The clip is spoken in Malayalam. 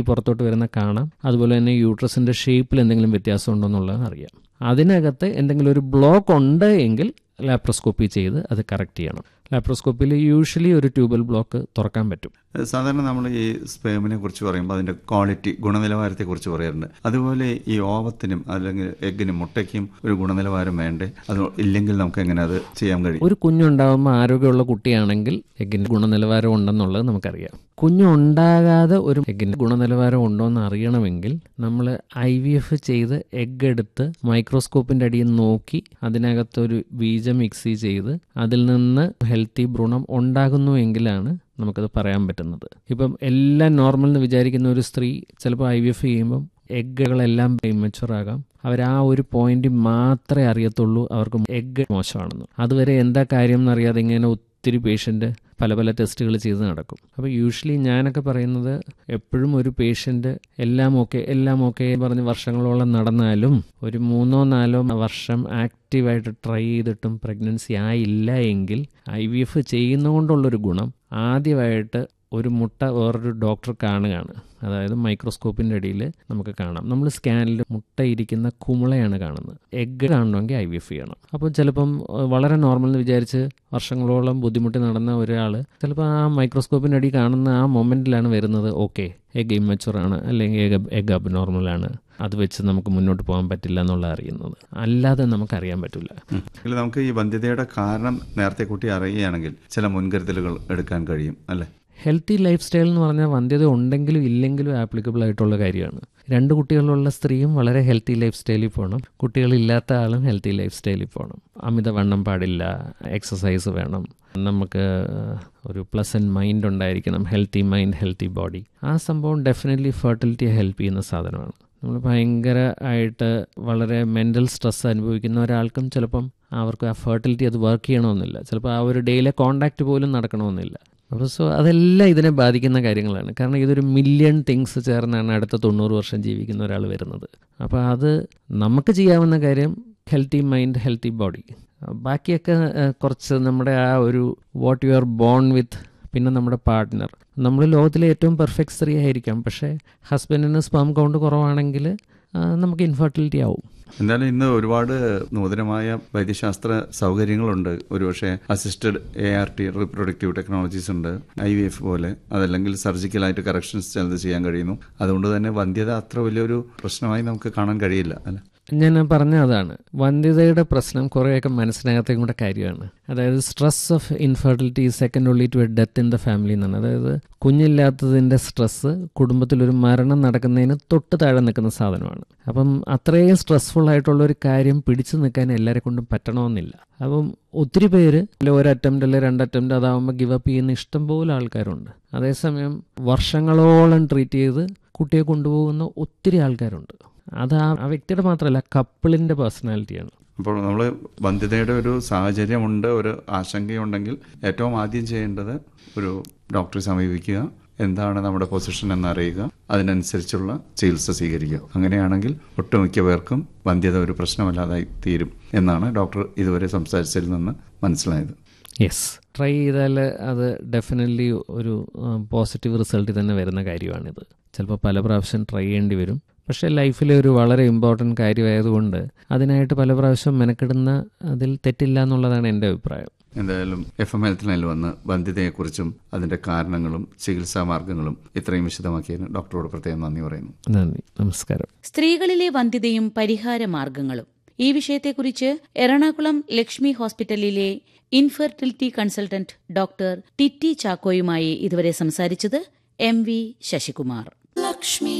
പുറത്തോട്ട് വരുന്ന കാണാം അതുപോലെ തന്നെ യൂട്രസിൻ്റെ ഷേപ്പിൽ എന്തെങ്കിലും വ്യത്യാസം ഉണ്ടോ എന്നുള്ളത് അറിയാം അതിനകത്ത് എന്തെങ്കിലും ഒരു ബ്ലോക്ക് ഉണ്ട് എങ്കിൽ ലാപ്രോസ്കോപ്പി ചെയ്ത് അത് കറക്റ്റ് ചെയ്യണം ലാപ്രോസ്കോപ്പിയിൽ യൂഷ്വലി ഒരു ട്യൂബൽ ബ്ലോക്ക് തുറക്കാൻ പറ്റും സാധാരണ നമ്മൾ ഈ സ്പേമിനെ കുറിച്ച് പറയുമ്പോൾ അതിന്റെ ക്വാളിറ്റി ഗുണനിലവാരത്തെ കുറിച്ച് പറയാറുണ്ട് അതുപോലെ ഈ ഓവത്തിനും അല്ലെങ്കിൽ എഗ്ഗിനും മുട്ടയ്ക്കും ഒരു ഗുണനിലവാരം വേണ്ടേ അത് ഇല്ലെങ്കിൽ നമുക്ക് എങ്ങനെ അത് ചെയ്യാൻ കഴിയും ഒരു കുഞ്ഞുണ്ടാകുമ്പോൾ ആരോഗ്യമുള്ള കുട്ടിയാണെങ്കിൽ എഗ്ഗിൻ്റെ ഗുണനിലവാരം ഉണ്ടെന്നുള്ളത് നമുക്കറിയാം കുഞ്ഞുണ്ടാകാതെ ഒരു എഗ്ഗിൻ്റെ ഗുണനിലവാരം ഉണ്ടോ എന്ന് അറിയണമെങ്കിൽ നമ്മൾ ഐ വി എഫ് ചെയ്ത് എഗ്ഗ് എടുത്ത് മൈക്രോസ്കോപ്പിൻ്റെ അടിയിൽ നോക്കി അതിനകത്തൊരു ബീജം മിക്സി ചെയ്ത് അതിൽ നിന്ന് ഹെൽത്തി ഭ്രൂണം ഉണ്ടാകുന്നു എങ്കിലാണ് നമുക്കത് പറയാൻ പറ്റുന്നത് ഇപ്പം എല്ലാം നോർമൽ എന്ന് വിചാരിക്കുന്ന ഒരു സ്ത്രീ ചിലപ്പോൾ ഐ വി എഫ് ചെയ്യുമ്പം എഗ്ഗുകളെല്ലാം ഇമ്മച്ചുവർ ആകാം അവർ ആ ഒരു പോയിന്റ് മാത്രമേ അറിയത്തുള്ളൂ അവർക്ക് എഗ്ഗ് മോശമാണെന്ന് അതുവരെ എന്താ കാര്യം എന്നറിയാതെ ഇങ്ങനെ ഒത്തിരി പേഷ്യൻ്റ് പല പല ടെസ്റ്റുകൾ ചെയ്ത് നടക്കും അപ്പോൾ യൂഷ്വലി ഞാനൊക്കെ പറയുന്നത് എപ്പോഴും ഒരു പേഷ്യൻ്റ് എല്ലാം ഓക്കെ എല്ലാം ഓക്കെ പറഞ്ഞ് വർഷങ്ങളോളം നടന്നാലും ഒരു മൂന്നോ നാലോ വർഷം ആക്റ്റീവായിട്ട് ട്രൈ ചെയ്തിട്ടും പ്രഗ്നൻസി ആയില്ല എങ്കിൽ ഐ വി എഫ് ചെയ്യുന്നതുകൊണ്ടുള്ളൊരു ഗുണം ആദ്യമായിട്ട് ഒരു മുട്ട വേറൊരു ഡോക്ടർ കാണുകയാണ് അതായത് മൈക്രോസ്കോപ്പിൻ്റെ അടിയിൽ നമുക്ക് കാണാം നമ്മൾ സ്കാനിൽ മുട്ട ഇരിക്കുന്ന കുമിളയാണ് കാണുന്നത് എഗ്ഗ് കാണണമെങ്കിൽ ഐ വി എഫ് ചെയ്യണം അപ്പോൾ ചിലപ്പം വളരെ നോർമൽ എന്ന് വിചാരിച്ച് വർഷങ്ങളോളം ബുദ്ധിമുട്ടി നടന്ന ഒരാൾ ചിലപ്പോൾ ആ മൈക്രോസ്കോപ്പിൻ്റെ അടി കാണുന്ന ആ മൊമെൻറ്റിലാണ് വരുന്നത് ഓക്കെ എഗ് ഇമ്മച്ചുറാണ് അല്ലെങ്കിൽ എഗ് എഗ് അബ് നോർമലാണ് അത് വെച്ച് നമുക്ക് മുന്നോട്ട് പോകാൻ പറ്റില്ല എന്നുള്ള അറിയുന്നത് അല്ലാതെ നമുക്കറിയാൻ പറ്റില്ല ഇതിൽ നമുക്ക് ഈ വന്ധ്യതയുടെ കാരണം നേരത്തെ കൂട്ടി അറിയുകയാണെങ്കിൽ ചില മുൻകരുതലുകൾ എടുക്കാൻ കഴിയും അല്ലേ ഹെൽത്തി ലൈഫ് സ്റ്റൈൽ എന്ന് പറഞ്ഞാൽ വന്ധ്യത ഉണ്ടെങ്കിലും ഇല്ലെങ്കിലും ആപ്ലിക്കബിൾ ആയിട്ടുള്ള കാര്യമാണ് രണ്ട് കുട്ടികളുള്ള സ്ത്രീയും വളരെ ഹെൽത്തി ലൈഫ് സ്റ്റൈലിൽ പോകണം കുട്ടികളില്ലാത്ത ആളും ഹെൽത്തി ലൈഫ് സ്റ്റൈലിൽ പോകണം അമിതവണ്ണം പാടില്ല എക്സസൈസ് വേണം നമുക്ക് ഒരു പ്ലസൻറ്റ് മൈൻഡ് ഉണ്ടായിരിക്കണം ഹെൽത്തി മൈൻഡ് ഹെൽത്തി ബോഡി ആ സംഭവം ഡെഫിനറ്റ്ലി ഫെർട്ടിലിറ്റിയെ ഹെൽപ്പ് ചെയ്യുന്ന സാധനമാണ് നമ്മൾ ഭയങ്കര ആയിട്ട് വളരെ മെൻ്റൽ സ്ട്രെസ് അനുഭവിക്കുന്ന ഒരാൾക്കും ചിലപ്പം അവർക്ക് ആ ഫെർട്ടിലിറ്റി അത് വർക്ക് ചെയ്യണമെന്നില്ല ചിലപ്പോൾ ആ ഒരു ഡെയിലെ കോണ്ടാക്റ്റ് പോലും നടക്കണമെന്നില്ല അപ്പോൾ സോ അതെല്ലാം ഇതിനെ ബാധിക്കുന്ന കാര്യങ്ങളാണ് കാരണം ഇതൊരു മില്യൺ തിങ്സ് ചേർന്നാണ് അടുത്ത തൊണ്ണൂറ് വർഷം ജീവിക്കുന്ന ഒരാൾ വരുന്നത് അപ്പോൾ അത് നമുക്ക് ചെയ്യാവുന്ന കാര്യം ഹെൽത്തി മൈൻഡ് ഹെൽത്തി ബോഡി ബാക്കിയൊക്കെ കുറച്ച് നമ്മുടെ ആ ഒരു what you are born with പിന്നെ നമ്മുടെ പാർട്ട്ണർ നമ്മൾ ലോകത്തിലെ ഏറ്റവും പെർഫെക്റ്റ് സ്ത്രീ ആയിരിക്കാം പക്ഷേ ഹസ്ബൻഡിന് സ്പം കൗണ്ട് കുറവാണെങ്കിൽ നമുക്ക് ഇൻഫെർട്ടിലിറ്റി ആവും എന്തായാലും ഇന്ന് ഒരുപാട് നൂതനമായ വൈദ്യശാസ്ത്ര സൗകര്യങ്ങളുണ്ട് ഒരുപക്ഷെ assisted A R T reproductive technologies ഉണ്ട് ഐ വി എഫ് പോലെ അതല്ലെങ്കിൽ സർജിക്കലായിട്ട് കറക്ഷൻസ് ചിലത് ചെയ്യാൻ കഴിയുന്നു അതുകൊണ്ട് തന്നെ വന്ധ്യത അത്ര വലിയൊരു പ്രശ്നമായി നമുക്ക് കാണാൻ കഴിയില്ല അല്ലെ ഞാൻ പറഞ്ഞ അതാണ് വന്ധ്യതയുടെ പ്രശ്നം കുറേയൊക്കെ മനസ്സിനകത്തേക്കും കൂടെ കാര്യമാണ് അതായത് stress of infertility second only to a death in the family എന്നാണ് അതായത് കുഞ്ഞില്ലാത്തതിൻ്റെ സ്ട്രെസ്സ് കുടുംബത്തിലൊരു മരണം നടക്കുന്നതിന് തൊട്ട് താഴെ നിൽക്കുന്ന സാധനമാണ് അപ്പം അത്രയും സ്ട്രെസ്ഫുൾ ആയിട്ടുള്ള ഒരു കാര്യം പിടിച്ചു നിൽക്കാൻ എല്ലാവരെ കൊണ്ടും പറ്റണമെന്നില്ല അപ്പം ഒത്തിരി പേര് അല്ലെ ഒരു അറ്റംപ്റ്റ് അല്ലെ രണ്ട് അറ്റംപ്റ്റ് അതാവുമ്പോൾ ഗിവ് അപ്പ് ചെയ്യുന്ന ഇഷ്ടംപോലെ ആൾക്കാരുണ്ട് അതേസമയം വർഷങ്ങളോളം ട്രീറ്റ് ചെയ്ത് കുട്ടിയെ കൊണ്ടുപോകുന്ന ഒത്തിരി ആൾക്കാരുണ്ട് അത് ആ ആ വ്യക്തിയുടെ മാത്രമല്ല കപ്പിളിൻ്റെ പേഴ്സണാലിറ്റിയാണ് അപ്പോൾ നമ്മൾ വന്ധ്യതയുടെ ഒരു സാഹചര്യമുണ്ട് ഒരു ആശങ്കയുണ്ടെങ്കിൽ ഏറ്റവും ആദ്യം ചെയ്യേണ്ടത് ഒരു ഡോക്ടറെ സമീപിക്കുക എന്താണ് നമ്മുടെ പൊസിഷൻ എന്നറിയുക അതിനനുസരിച്ചുള്ള ചികിത്സ സ്വീകരിക്കുക അങ്ങനെയാണെങ്കിൽ ഒട്ടുമിക്ക പേർക്കും വന്ധ്യത ഒരു പ്രശ്നമല്ലാതായി തീരും എന്നാണ് ഡോക്ടർ ഇതുവരെ സംസാരിച്ചതിൽ നിന്ന് മനസ്സിലായത് യെസ് ട്രൈ ചെയ്താൽ അത് ഡെഫിനറ്റ്ലി ഒരു പോസിറ്റീവ് റിസൾട്ട് തന്നെ വരുന്ന കാര്യമാണിത് ചിലപ്പോൾ പല പ്രാവശ്യം ട്രൈ ചെയ്യേണ്ടി വരും പക്ഷേ ലൈഫിലെ ഒരു വളരെ ഇമ്പോർട്ടൻറ്റ് കാര്യമായതുകൊണ്ട് അതിനായിട്ട് പല പ്രാവശ്യം മെനക്കെടുന്ന അതിൽ തെറ്റില്ല എന്നുള്ളതാണ് എൻ്റെ അഭിപ്രായം എന്തായാലും എഫ് എം ഹെൽത്ത് ലൈനിൽ വന്ന് വന്ധ്യതയെക്കുറിച്ചും അതിന്റെ കാരണങ്ങളും ചികിത്സാ മാർഗങ്ങളും ഇത്രയും വിശദമാക്കിയതിന് ഡോക്ടറോട് പ്രത്യേകം നന്ദി പറയുന്നു നന്ദി നമസ്കാരം സ്ത്രീകളിലെ വന്ധ്യതയും പരിഹാര മാർഗങ്ങളും ഈ വിഷയത്തെക്കുറിച്ച് എറണാകുളം ലക്ഷ്മി ഹോസ്പിറ്റലിലെ ഇൻഫെർട്ടിലിറ്റി കൺസൾട്ടന്റ് ഡോക്ടർ ടിറ്റി ചാക്കോയുമായി ഇതുവരെ സംസാരിച്ചത് എം വി ശശികുമാർ